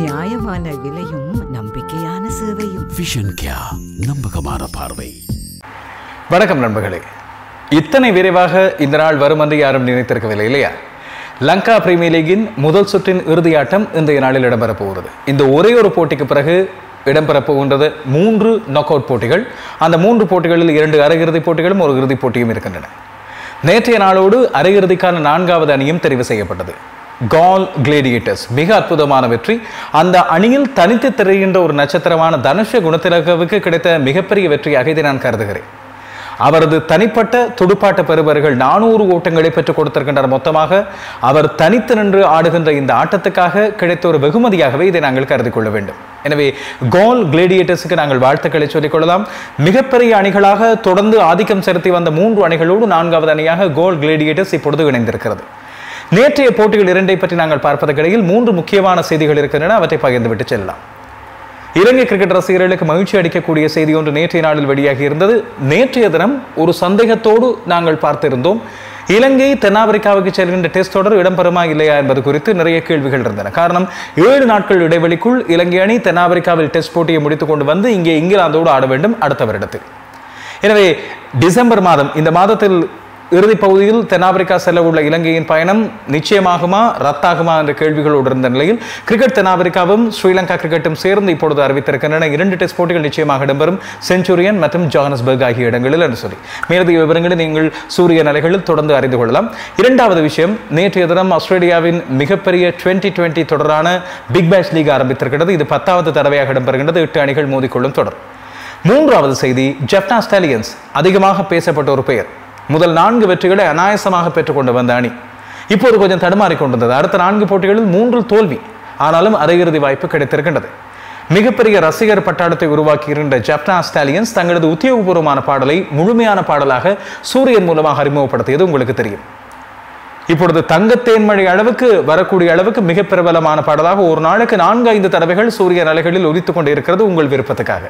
நியாயமான விலையும் நம்பிக்கையான சேவையும் விஷன் கியா நம்பகமான பார்வை வணக்கம் நண்பர்களே இத்தனை விரைவாக இந்த நாள் வரும் என்று யாரும் நினைத்திருக்கவில்லை இல்லையா லங்கா பிரீமியர் லீகின் முதல் சுற்றின் இறுதியாட்டம் இன்றைய நாளில் இடம்பெறப் போகிறது இந்த ஒரே ஒரு போட்டிக்கு பிறகு இடம்பெறப் போகின்றது மூன்று நாக் அவுட் போட்டிகள் அந்த மூன்று போட்டிகளில் இரண்டு அரையிறுதிப் போட்டிகளும் ஒரு இறுதிப் போட்டியும் இருக்கின்றன நேற்றைய நாளோடு அரையிறுதிக்கான நான்காவது அணியும் தெரிவு செய்யப்பட்டது கால் கிளேடியேட்டர்ஸ் மிக அற்புதமான வெற்றி அந்த அணியில் தனித்து தெரிகின்ற ஒரு நட்சத்திரமான தனுஷ குணத்திலகவுக்கு கிடைத்த மிகப்பெரிய வெற்றியாக இதை நான் கருதுகிறேன் அவரது தனிப்பட்ட துடுப்பாட்ட பெறுபவர்கள் நானூறு ஓட்டங்களை பெற்றுக் கொடுத்திருக்கின்றனர் மொத்தமாக அவர் தனித்து நின்று ஆடுகின்ற இந்த ஆட்டத்துக்காக கிடைத்த ஒரு வெகுமதியாகவே இதை நாங்கள் கருதி கொள்ள வேண்டும் எனவே கோல் கிளேடியேட்டர்ஸுக்கு நாங்கள் வாழ்த்துக்களை சொல்லிக் கொள்ளலாம் மிகப்பெரிய அணிகளாக தொடர்ந்து ஆதிக்கம் செலுத்தி வந்த மூன்று அணிகளோடு நான்காவது அணியாக கோல் கிளேடியேட்டர்ஸ் இப்பொழுது இணைந்திருக்கிறது நேற்றைய போட்டிகள் இரண்டை பற்றி நாங்கள் பார்ப்பதற்கிடையில் மூன்று முக்கியமான செய்திகள் இருக்கின்றன அவற்றை பகிர்ந்துவிட்டு செல்லலாம் இலங்கை கிரிக்கெட் ரசிகர்களுக்கு மகிழ்ச்சி அளிக்கக்கூடிய செய்தி ஒன்று நேற்றைய நாளில் வெளியாகி இருந்தது நேற்றைய தினம் ஒரு சந்தேகத்தோடு நாங்கள் பார்த்திருந்தோம் இலங்கை தென்னாப்பிரிக்காவுக்கு செல்கின்ற டெஸ்ட் தொடர் இடம்பெறுமா இல்லையா என்பது குறித்து நிறைய கேள்விகள் இருந்தன காரணம் ஏழு நாட்கள் இடைவெளிக்குள் இலங்கை அணி தென்னாப்பிரிக்காவில் டெஸ்ட் போட்டியை முடித்துக் கொண்டு வந்து இங்கே இங்கிலாந்தோடு ஆட வேண்டும் அடுத்த வருடத்தில் எனவே டிசம்பர் மாதம் இந்த மாதத்தில் இறுதிப் பகுதியில் தென்னாப்பிரிக்கா செல்ல உள்ள இலங்கையின் பயணம் நிச்சயமாகுமா ரத்தாகுமா என்ற கேள்விகளோடு இருந்த நிலையில் கிரிக்கெட் தென்னாப்பிரிக்காவும் ஸ்ரீலங்கா கிரிக்கெட்டும் சேர்ந்து இப்பொழுது அறிவித்திருக்கின்றன இரண்டு டெஸ்ட் போட்டிகள் நிச்சயமாக இடம்பெறும் செஞ்சுரியன் மற்றும் ஜோகனஸ்பர்க் ஆகிய இடங்களில் என்று சொல்லி மேலதிக விவரங்களை நீங்கள் சூரிய நிலைகளில் தொடர்ந்து அறிந்து கொள்ளலாம் இரண்டாவது விஷயம் நேற்றைய தினம் ஆஸ்திரேலியாவின் மிகப்பெரிய டுவெண்ட்டி டுவெண்ட்டி தொடரான பிக் பேஷ் லீக் ஆரம்பித்திருக்கிறது இது பத்தாவது தடவையாக இடம்பெறுகின்றது எட்டு அணிகள் மோதிக்கொள்ளும் தொடர் மூன்றாவது செய்தி ஜெப்னா ஸ்டாலியன்ஸ் அதிகமாக பேசப்பட்ட ஒரு பெயர் முதல் நான்கு வெற்றிகளை அனாயசமாக பெற்றுக்கொண்டு வந்த அணி இப்போது கொஞ்சம் தடுமாறி கொண்டிருந்தது அடுத்த நான்கு போட்டிகளில் மூன்றில் தோல்வி ஆனாலும் அரையிறுதி வாய்ப்பு கிடைத்திருக்கின்றது மிகப்பெரிய ரசிகர் பட்டாளத்தை உருவாக்கியிருந்த ஜப்னா ஸ்டாலியன்ஸ் தங்களது உத்தியோகபூர்வமான பாடலை முழுமையான பாடலாக சூரியன் மூலமாக அறிமுகப்படுத்தியது உங்களுக்கு தெரியும் இப்பொழுது தங்கத்தேன்மழை அளவுக்கு வரக்கூடிய அளவுக்கு மிக பிரபலமான பாடலாக ஒரு நாளுக்கு நான்கு ஐந்து தடவைகள் சூரியன் அலைகளில் ஒலித்துக் கொண்டு இருக்கிறது உங்கள் விருப்பத்துக்காக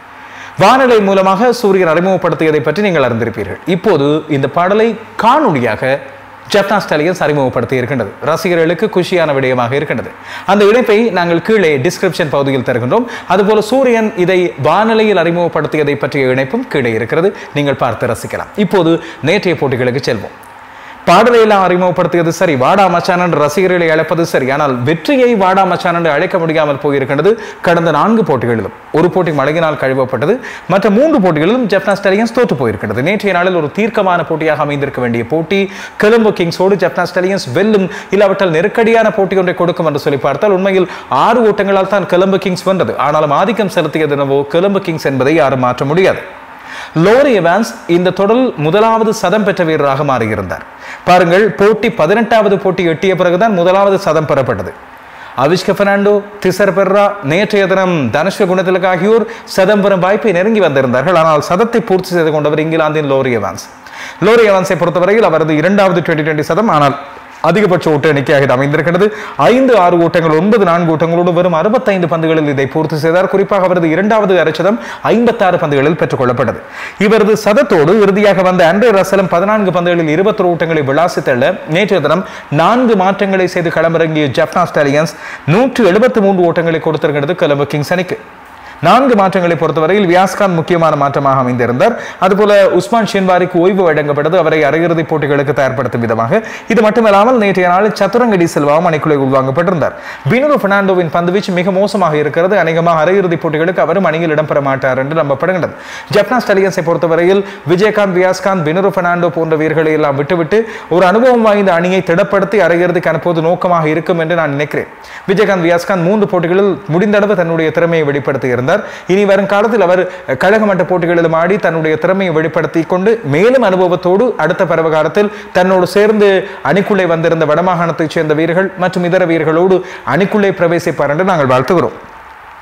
வானிலை மூலமாக சூரியன் அறிமுகப்படுத்தியதை பற்றி நீங்கள் அறிந்திருப்பீர்கள் இப்போது இந்த பாடலை காணொலியாக ஜப்னா ஸ்டாலியன்ஸ் அறிமுகப்படுத்தி இருக்கின்றது ரசிகர்களுக்கு குஷியான விடயமாக இருக்கின்றது அந்த இணைப்பை நாங்கள் கீழே டிஸ்கிரிப்ஷன் பகுதியில் தருகின்றோம் அதுபோல சூரியன் இதை வானிலையில் அறிமுகப்படுத்தியதை பற்றிய இணைப்பும் கீழே இருக்கிறது நீங்கள் பார்த்து ரசிக்கலாம் இப்போது நேற்றைய போட்டிகளுக்கு செல்வோம் பாடலை எல்லாம் அறிமுகப்படுத்தியது சரி வாடா மச்சான் என்று ரசிகர்களை அழைப்பது சரி ஆனால் வெற்றியை வாடா மச்சான் என்று அழைக்க முடியாமல் போயிருக்கின்றது கடந்த நான்கு போட்டிகளிலும் ஒரு போட்டி மழையினால் கழுவப்பட்டது மற்ற மூன்று போட்டிகளிலும் ஜெப்னா ஸ்டாலியன்ஸ் தோற்று போயிருக்கிறது நேற்றைய நாளில் ஒரு தீர்க்கமான போட்டியாக அமைந்திருக்க வேண்டிய போட்டி கொலம்போ கிங்ஸோடு ஜெப்னா ஸ்டாலியன்ஸ் வெல்லும் இல்லாவிட்டால் நெருக்கடியான போட்டி ஒன்றை கொடுக்கும் என்று சொல்லி பார்த்தால் உண்மையில் ஆறு ஓட்டங்களால் தான் கொலம்போ கிங்ஸ் வென்றது ஆனாலும் ஆதிக்கம் செலுத்தியது என்னவோ கொலம்போ கிங்ஸ் என்பதை யாரும் மாற்ற முடியாது லோரி எவான்ஸ் இந்த தொடரில் முதலாவது சதம் பெற்ற வீரராக மாறியிருந்தார் பாருங்கள் போட்டி பதினெட்டாவது போட்டி எட்டிய பிறகுதான் முதலாவது சதம் பெறப்பட்டது அவிஷ்க பெர்னாண்டோ திசர் பெர்ரா நேற்றைய தினம் தனுஷ்க குணத்திலக் ஆகியோர் சதம் பெறும் வாய்ப்பை நெருங்கி வந்திருந்தார்கள் ஆனால் சதத்தை பூர்த்தி செய்து கொண்டவர் இங்கிலாந்தின் லோரி எவான்ஸ் லோரி எவான்ஸை பொறுத்தவரையில் அவரது இரண்டாவது டுவெண்டி டுவெண்டி சதம் ஆனால் அதிகபட்ச ஓட்ட எண்ணிக்கையாக இது அமைந்திருக்கிறது ஐந்து ஆறு ஓட்டங்கள் ஒன்பது நான்கு ஓட்டங்களோடு வெறும் அறுபத்தைந்து பந்துகளில் இதை பூர்த்தி செய்தார் குறிப்பாக அவரது இரண்டாவது அரைச்சதம் ஐம்பத்தாறு பந்துகளில் பெற்றுக் கொள்ளப்பட்டது இவரது சதத்தோடு இறுதியாக வந்த அண்ட்ரே ரசலம் பதினான்கு பந்துகளில் இருபத்தொரு ஓட்டங்களை விளாசி தள்ள நேற்றைய தினம் நான்கு மாற்றங்களை செய்து களமிறங்கிய ஜப்னா ஸ்டாலியன்ஸ் நூற்று எழுபத்தி மூன்று ஓட்டங்களை கொடுத்திருக்கிறது கொலம்போ கிங்ஸ் அணிக்கு நான்கு மாற்றங்களை பொறுத்தவரையில் வியாஸ்கான் முக்கியமான மாற்றமாக அமைந்திருந்தார் அதுபோல உஸ்மான் ஷென்வாரிக்கு ஓய்வு வழங்கப்பட்டது அவரை அரையிறுதிப் போட்டிகளுக்கு தயார்படுத்தும் விதமாக இது மட்டுமல்லாமல் நேற்றைய நாளில் சதுரங்கடி செல்வாவும் அணிக்குள்ளே உள்வாங்கப்பட்டிருந்தார் பினோரோ பெர்னாண்டோவின் பந்துவீச்சு மிக மோசமாக இருக்கிறது அநேகமாக அரையிறுதிப் போட்டிகளுக்கு அவரும் அணியில் இடம்பெற மாட்டார் என்று நம்பப்படுகிறது ஜப்னா ஸ்டாலியன்ஸை பொறுத்தவரையில் விஜயகாந்த் வியாஸ்காந்த் பினோரோ பெர்னாண்டோ போன்ற வீரர்களை எல்லாம் விட்டுவிட்டு ஒரு அனுபவம் வாய்ந்த அணியை திடப்படுத்தி அரையிறுதிக்கு அனுப்புவது நோக்கமாக இருக்கும் என்று நான் நினைக்கிறேன் விஜயகாந்த் வியாஸ்காந்த் மூன்று போட்டிகளில் முடிந்தளவு தன்னுடைய திறமையை வெளிப்படுத்தி இருந்தார் இனி வரும் காலத்தில் அவர் கழக மட்ட போட்டிகளிலும் ஆடி தன்னுடைய திறமையை வெளிப்படுத்தி கொண்டு மேலும் அனுபவத்தோடு அடுத்த பருவகாலத்தில் தன்னோடு சேர்ந்து அணிக்குள்ளே வந்திருந்த வடமாகாணத்தைச் சேர்ந்த வீரர்கள் மற்றும் இதர வீரர்களோடு அணிக்குள்ளே பிரவேசிப்பார் என்று நாங்கள் வாழ்த்துகிறோம்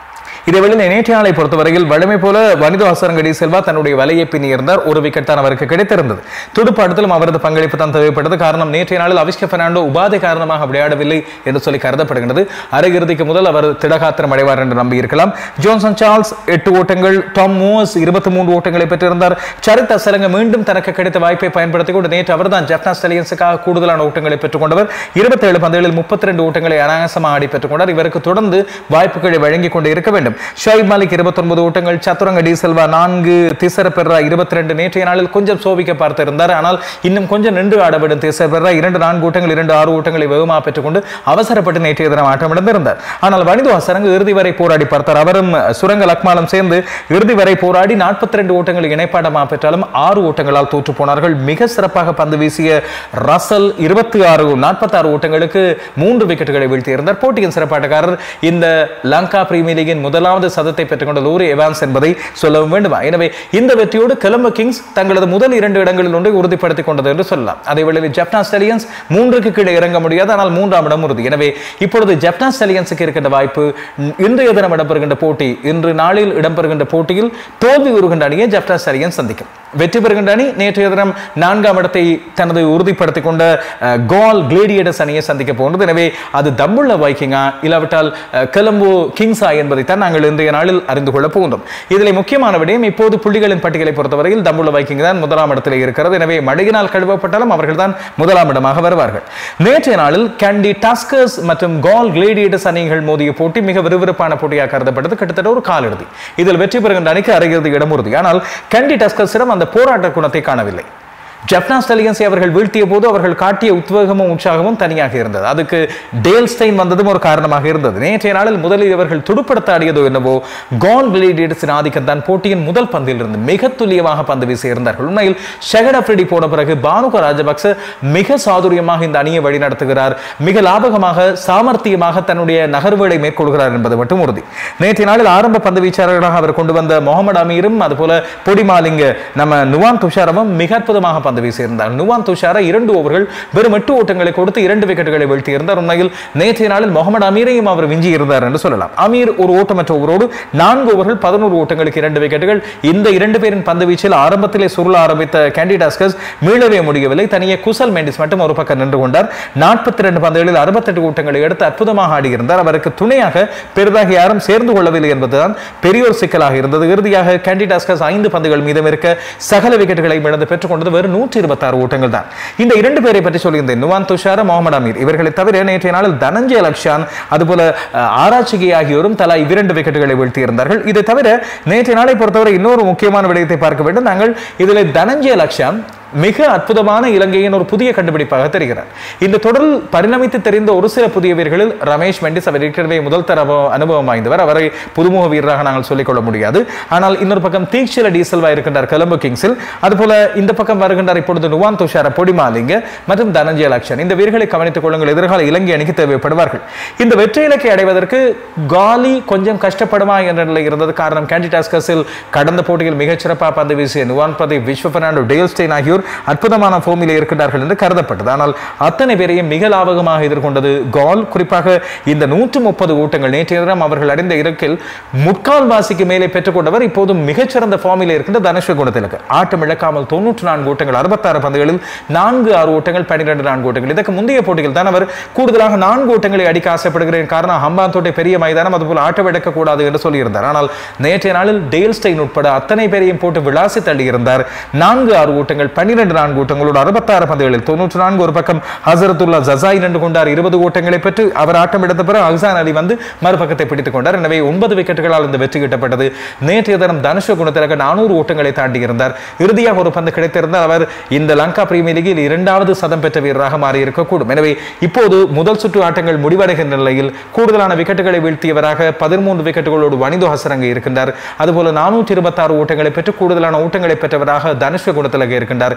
இதேவேளை நேற்றைய நாளை பொறுத்தவரையில் வலிமை போல வனிதோ ஹசரங்கடி செல்வா தன்னுடைய வலையை பின்னி இருந்தார் ஒரு விக்கெட் தான் அவருக்கு கிடைத்திருந்தது துடுப்பாட்டத்திலும் அவரது பங்களிப்பு தான் தேவைப்பட்டது காரணம் நேற்றைய நாளில் அவிஷ்க பெர்னாண்டோ உபாதை காரணமாக விளையாடவில்லை என்று சொல்லி கருதப்படுகிறது அரையிறுதிக்கு முதல் அவர் திடகாத்திரம் அடைவார் என்று நம்பியிருக்கலாம் ஜோன்சன் சார்ல்ஸ் எட்டு ஓட்டங்கள் டாம் மூவஸ் இருபத்தி மூன்று ஓட்டங்களை பெற்றிருந்தார் சரித் அசலங்க மீண்டும் தனக்கு கிடைத்த வாய்ப்பை பயன்படுத்திக் கொண்டு நேற்று அவர்தான் ஜப்னா ஸ்டெலியன்ஸுக்காக கூடுதலான ஓட்டங்களை பெற்றுக் கொண்டவர் இருபத்தி ஏழு பந்துகளில் முப்பத்தி ரெண்டு ஓட்டங்களை அனாயாசமாக ஆடி பெற்றுக் கொண்டார் இவருக்கு தொடர்ந்து வாய்ப்புகளை வழங்கிக் கொண்டு இருக்க வேண்டும் ஷோயிப் மாலிக் இருபத்தொன்பது ஓட்டங்கள் சத்துரங்க டி செல்வா நான்கு திசர பெர்ரா இருபத்தி ரெண்டு நேற்றைய நாளில் கொஞ்சம் சோபிக்க பார்த்திருந்தார் ஆனால் இன்னும் கொஞ்சம் நின்று ஆடவிடும் திசர பெர்ரா இரண்டு நான்கு ஓட்டங்கள் இரண்டு ஆறு ஓட்டங்களை வேகமாக பெற்றுக்கொண்டு அவசரப்பட்டு நேற்றைய தினம் ஆட்டமிழந்திருந்தார் ஆனால் வனிது அசரங்கு இறுதி வரை போராடி பார்த்தார் அவரும் சுரங்க லக்மாலும் சேர்ந்து இறுதி வரை போராடி நாற்பத்தி ரெண்டு ஓட்டங்கள் இணைப்பாடமாக பெற்றாலும் ஆறு ஓட்டங்களால் தோற்று போனார்கள் மிக சிறப்பாக பந்து வீசிய ரசல் இருபத்தி ஆறு நாற்பத்தி ஆறு ஓட்டங்களுக்கு மூன்று விக்கெட்டுகளை வீழ்த்தியிருந்தார் போட்டியின் சிறப்பாட்டக்காரர் இந்த லங்கா பிரீமியர் லீகின் முதலாவது சதத்தை பெற்றுக்கொண்ட லூரி எவான்ஸ் என்பதை சொல்லவும் வேண்டுமா எனவே இந்த வெற்றியோடு கொலம்போ கிங்ஸ் தங்களது முதல் இரண்டு இடங்களில் ஒன்றை உறுதிப்படுத்திக் கொண்டது என்று சொல்லலாம் அதே வேளையில் ஜப்னா ஸ்டெலியன்ஸ் மூன்றுக்கு கீழே இறங்க முடியாது ஆனால் மூன்றாம் இடம் உறுதி எனவே இப்பொழுது ஜப்னா ஸ்டெலியன்ஸுக்கு இருக்கின்ற வாய்ப்பு இன்றைய தினம் இடம்பெறுகின்ற போட்டி இன்று நாளில் இடம்பெறுகின்ற போட்டியில் தோல்வி உருகின்ற அணியை ஜப்னா ஸ்டெலியன்ஸ் சந்திக்கும் வெற்றி பெறுகின்ற அணி நேற்றைய தினம் நான்காம் இடத்தை தனது உறுதிப்படுத்திக் கொண்ட அஹ், கோல் கிளேடியேட்டர்ஸ் அணியை சந்திக்க போகிறது எனவே அது தம்புள்ள வைக்கிங்கா இல்லாவிட்டால் அஹ், கொலம்போ கிங்ஸா என்பதைத்தான் நாங்கள் இன்றைய நாளில் அறிந்து கொள்ளப் போகின்றோம் இதில் முக்கியமான விடயம் இப்போது புள்ளிகளின் பட்டியலை பொறுத்தவரையில் தம்புள்ள வைக்கிங் தான் முதலாம் இடத்தில் இருக்கிறது எனவே மழையினால் கழுவப்பட்டாலும் அவர்கள் தான் முதலாம் இடமாக வருவார்கள் நேற்றைய நாளில் கேண்டி டாஸ்கர்ஸ் மற்றும் கோல் கிளேடியேட்டர்ஸ் அணிகள் மோதிய போட்டி மிக விறுவிறுப்பான போட்டியாக கருதப்பட்டது கிட்டத்தட்ட ஒரு காலிறுதி இதில் வெற்றி பெறுகின்ற அணிக்கு அரையிறுதி இடம் உறுதி ஆனால் கேண்டி டாஸ்கர்ஸிடம் அந்த போராட்ட குணத்தை காணவில்லை ஜப்னா ஸ்டெலியன்ஸை அவர்கள் வீழ்த்திய போது அவர்கள் காட்டிய உத்வேகமும் உற்சாகமும் தனியாக இருந்தது அதுக்கு டேல்ஸ்டைன் வந்ததும் ஒரு காரணமாக இருந்தது நேற்றைய நாளில் முதலில் இவர்கள் துடுப்படுத்த ஆடியதோ என்னவோ கான் கிளேடியர்ஸின் ஆதிக்கம் தான் போட்டியின் முதல் பந்தில் இருந்து மிக துல்லியமாக பந்து வீசி இருந்தார்கள் உண்மையில் ஷெகட் அப்ரிடி போன பிறகு பானுக ராஜபக்ச மிக சாதுரியமாக இந்த அணியை வழிநடத்துகிறார் மிக லாபகமாக சாமர்த்தியமாக தன்னுடைய நகர்வுகளை மேற்கொள்கிறார் என்பது மட்டும் உறுதி நேற்றைய நாளில் ஆரம்ப பந்து வீச்சாளர்களாக அவர் கொண்டு வந்த முகமது அமீரும் அதுபோல பொடிமாலிங்க நம்ம நுவான் துஷாரமும் மிக அற்புதமாக பந்து வீசியிருந்தார் நுவான் துஷாரா இரண்டு ஓவர்கள் வெறும் எட்டு ஓட்டங்களை கொடுத்து இரண்டு விக்கெட்டுகளை வீழ்த்தியிருந்தார் உண்மையில் நேற்றைய நாளில் முகமது அமீரையும் அவர் விஞ்சி இருந்தார் என்று சொல்லலாம் அமீர் ஒரு ஓட்டமற்ற ஓவரோடு நான்கு ஓவர்கள் பதினோரு ஓட்டங்களுக்கு இரண்டு விக்கெட்டுகள் இந்த இரண்டு பேரின் பந்து வீச்சில் ஆரம்பத்திலே சுருள ஆரம்பித்த கேண்டிடாஸ்கஸ் மீளவே முடியவில்லை தனியே குசல் மெண்டிஸ் மட்டும் ஒரு பக்கம் நின்று கொண்டார் நாற்பத்தி ரெண்டு பந்துகளில் அறுபத்தெட்டு ஓட்டங்களை எடுத்து அற்புதமாக ஆடியிருந்தார் அவருக்கு துணையாக பெரிதாக யாரும் சேர்ந்து கொள்ளவில்லை என்பதுதான் பெரியோர் சிக்கலாக இருந்தது இறுதியாக கேண்டிடாஸ்கஸ் ஐந்து பந்துகள் மீதம் இருக்க சகல விக்கெட்டுகளை இழந்து பெற்றுக் கொண்டது வெறும் நூற்றி இருபத்தாறு ஓட்டங்கள் தான் இந்த இரண்டு பேரை பற்றி சொல்லியிருந்தேன் நுவான் துஷார முகமது அமீர் இவர்களை தவிர நேற்றைய நாளில் தனஞ்சய லக்ஷான் அதுபோல அஹ், ஆராய்ச்சிகை ஆகியோரும் தலா இரண்டு விக்கெட்டுகளை வீழ்த்தியிருந்தார்கள் இதை தவிர நேற்றைய நாளை பொறுத்தவரை இன்னொரு முக்கியமான விடயத்தை பார்க்க வேண்டும் நாங்கள் இதில் தனஞ்சய லக்ஷான் மிக அற்புதமான இலங்கையின் ஒரு புதிய கண்டுபிடிப்பாக தெரிகிறார் இந்த தொடரில் பரிணமித்து தெரிந்த ஒரு சில புதிய வீரர்களில் ரமேஷ் மெண்டிஸ் அவர் ஏற்கனவே முதல் தர அனுபவ- அனுபவம் வாய்ந்தவர் அவரை புதுமுக வீரராக நாங்கள் சொல்லிக்கொள்ள முடியாது ஆனால் இன்னொரு பக்கம் தீக்ஷில டீசல்வா இருக்கின்றார் கொலம்போ கிங்ஸில் அதுபோல இந்த பக்கம் வருகின்றார் இப்பொழுது நுவான் துஷார பொடிமாலிங்க மற்றும் தனஞ்சய லக்ஷன் இந்த வீரர்களை கவனித்துக் கொள்ளுங்கள் எதிர்கால இலங்கை அணிக்கு தேவைப்படுவார்கள் இந்த வெற்றி இலக்கை அடைவதற்கு காலி கொஞ்சம் கஷ்டப்படுமா என்ற நிலை இருந்தது காரணம் கேண்டிடாஸ்கஸில் கடந்த போட்டியில் மிகச் சிறப்பாக பந்து வீசிய நுவான் பிரதீப் விஸ்வ பெர்னாண்டோ டேல்ஸ்டைன் ஆகியோர் அற்புதமான ஃபோமிலே இருக்கின்றார்கள் என்று கருதப்பட்டது ஆனால் அத்தனை பேரையும் மிக லாபகமாக எதிர்கொண்டது கால் குறிப்பாக இந்த நூற்று முப்பது ஓட்டங்கள் நேற்றைய தினம் அவர்கள் அடைந்த இலக்கில் முக்கால் வாசிக்கு மேலே பெற்றுக்கொண்டவர் இப்போது மிகச்சிறந்த ஃபார்மில் இருக்கின்ற தனுஷ்வ குணத்திலக்கு ஆட்டம் இழக்காமல் தொன்னூற்று நான்கு ஓட்டங்கள் அறுபத்தாறு பந்துகளில் நான்கு ஆறு ஓட்டங்கள் பன்னிரெண்டு நான்கு ஓட்டங்கள் இதற்கு முந்தைய போட்டியில் தான் அவர் கூடுதலாக நான்கு ஓட்டங்களை அடிக்க ஆசைப்படுகிறேன் காரணம் ஹம்பாந்தோட்டை பெரிய மைதானம் அதுபோல் ஆட்டம் எடுக்கக்கூடாது என்று சொல்லியிருந்தார் ஆனால் நேற்றைய நாளில் டேல்ஸ்டைன் உட்பட அத்தனை பேரையும் போட்டு விளாசி தள்ளியிருந்தார் நான்கு ஆறு ஓட்டங்கள் பன்னிரண்டு நான்கு ஓட்டங்களோடு அறுபத்தாறு பந்துகளில் தொன்னூற்று நான்கு ஒரு பக்கம் ஹசரத்துல்லா ஜசாய் நின்று கொண்டார் இருபது ஓட்டங்களை பெற்று அவர் ஆட்டம் எடுத்த பிறகு அஹ்சான் அலி வந்து மறுபக்கத்தை பிடித்துக் கொண்டார் எனவே ஒன்பது விக்கெட்டுகளால் இந்த வெற்றி கிட்டப்பட்டது நேற்றைய தினம் தனுஷ குணத்திற்கு நானூறு ஓட்டங்களை தாண்டி இருந்தார் இறுதியாக ஒரு பந்து கிடைத்திருந்தால் அவர் இந்த லங்கா பிரீமியர் லீகில் இரண்டாவது சதம் பெற்ற வீரராக மாறி இருக்கக்கூடும் எனவே இப்போது முதல் சுற்று ஆட்டங்கள் முடிவடைகின்ற நிலையில் கூடுதலான விக்கெட்டுகளை வீழ்த்தியவராக பதிமூன்று விக்கெட்டுகளோடு வனிதோ ஹசரங்க இருக்கின்றார் அதுபோல நானூற்றி இருபத்தாறு ஓட்டங்களை பெற்று கூடுதலான ஓட்டங்களை பெற்றவராக தனுஷ்வ குணத்திலக இருக்கின்றார்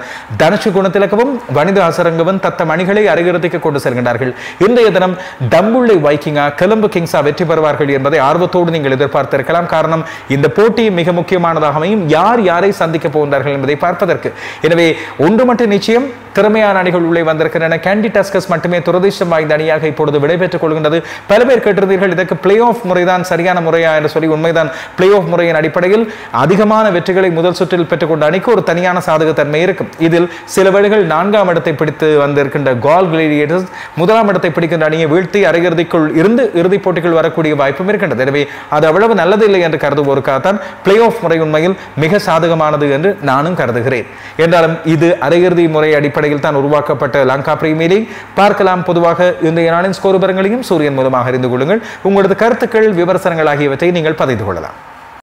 தனுஷு குணத்திலகவும் வனித அசரங்கவன் தத்தம் அணிகளை அரையிறுதிக்கு கொண்டு செல்கின்றார்கள் இன்றைய தினம் தம்புள்ளை வைக்கிங்கா கொலம்பு கிங்ஸா வெற்றி பெறுவார்கள் என்பதை ஆர்வத்தோடு நீங்கள் எதிர்பார்த்திருக்கலாம் காரணம் இந்த போட்டி மிக முக்கியமானதாக அமையும் யார் யாரை சந்திக்க போகின்றார்கள் என்பதை பார்ப்பதற்கு எனவே ஒன்று மட்டும் நிச்சயம் திறமையான அணிகள் உள்ளே வந்திருக்கின்றன கேண்டி டஸ்கஸ் மட்டுமே துரதிர்ஷ்டம் வாய்ந்த அணியாக இப்பொழுது விடைபெற்றுக் கொள்கின்றது பல பேர் கேட்டிருந்தீர்கள் இதற்கு பிளே ஆஃப் முறைதான் சரியான முறையா என்று சொல்லி உண்மைதான் பிளே ஆஃப் முறையின் அடிப்படையில் அதிகமான வெற்றிகளை முதல் சுற்றில் பெற்றுக்கொண்ட அணிக்கு ஒரு தனியான சாதகத்தன்மை இருக்கும் இதில் சில வேளைகள் நான்காம் இடத்தை பிடித்து வந்திருக்கின்ற கால் கிளேடியேட்டர்ஸ் முதலாம் இடத்தை பிடிக்கின்ற அணியை வீழ்த்தி அரையிறுதிக்குள் இருந்து இறுதிப் போட்டிகள் வரக்கூடிய வாய்ப்பும் இருக்கின்றது எனவே அது அவ்வளவு நல்லதில்லை என்று கருதுவோருக்காகத்தான் பிளே ஆஃப் முறை உண்மையில் மிக சாதகமானது என்று நானும் கருதுகிறேன் என்றாலும் இது அரையிறுதி முறை அடிப்படையில் தான் உருவாக்கப்பட்ட லங்கா பிரீமியர் லீக் பார்க்கலாம் பொதுவாக இன்றைய நாளின் ஸ்கோர் விவரங்களையும் சூரியன் மூலமாக அறிந்து கொள்ளுங்கள் உங்களது கருத்துக்கள் விமர்சனங்கள் ஆகியவற்றை நீங்கள் பதிந்து கொள்ளலாம்